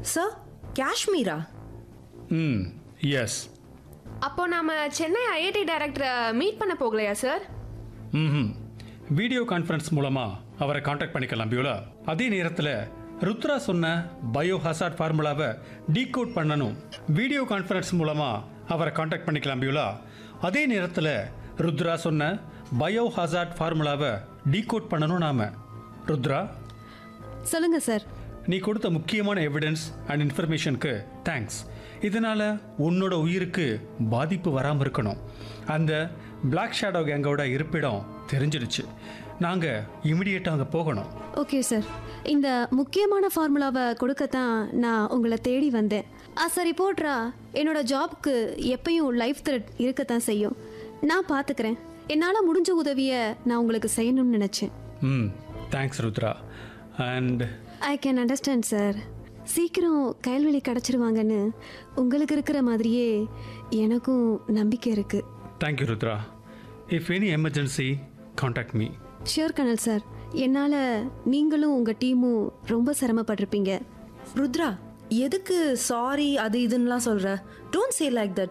sir Kashmira ம் S அப்போ நாம சென்னை ஐஐடி டைரக்டரை மீட் பண்ண போகலையா சார் ம் வீடியோ கான்ஃபரன்ஸ் மூலமாக அவரை காண்டாக்ட் பண்ணிக்கலாம் பியூலா அதே நேரத்தில் ருத்ரா சொன்ன பயோ ஹசார்ட் ஃபார்முலாவை டீகோட் பண்ணணும் வீடியோ கான்ஃபரன்ஸ் மூலமாக அவரை காண்டாக்ட் பண்ணிக்கலாம் பியூலா அதே நேரத்தில் ருத்ரா சொன்ன பயோ ஹசார்ட் ஃபார்முலாவை டீகோட் பண்ணணும் நாம ருத்ரா சொல்லுங்க சார் நீ கொடுத்த முக்கியமான எவிடன்ஸ் அண்ட் இன்ஃபர்மேஷனுக்கு தேங்க்ஸ் இதனால உன்னோட உயிருக்கு பாதிப்பு வராமல் இருக்கணும் அந்த பிளாக் ஷேடோ கேங்கோட இருப்பிடம் தெரிஞ்சிடுச்சு நாங்கள் இமிடியேட்டாக அங்கே போகணும் ஓகே சார் இந்த முக்கியமான ஃபார்முலாவை கொடுக்கத்தான் நான் உங்களை தேடி வந்தேன் ஆ சரி போட்ரா என்னோட ஜாப்க்கு எப்பயும் லைஃப் த்ரெட் இருக்கத்தான் செய்யும் நான் பார்த்துக்கிறேன் என்னால் முடிஞ்ச உதவியை நான் உங்களுக்கு செய்யணும்னு நினச்சேன் ம் thanks Rudra and I can understand sir சீக்கிரம் கைல்வெளி கிடச்சிருவாங்கன்னு உங்களுக்கு இருக்கிற மாதிரியே எனக்கும் நம்பிக்கை இருக்குது thank you Rudra if any emergency contact me sure கனல் சார் என்னால் நீங்களும் உங்கள் டீமும் ரொம்ப சிரமப்பட்டிருப்பீங்க ருத்ரா எதுக்கு சாரி அது இதுன்னுலாம் சொல்ற டோன்ட் சே லைக் தட்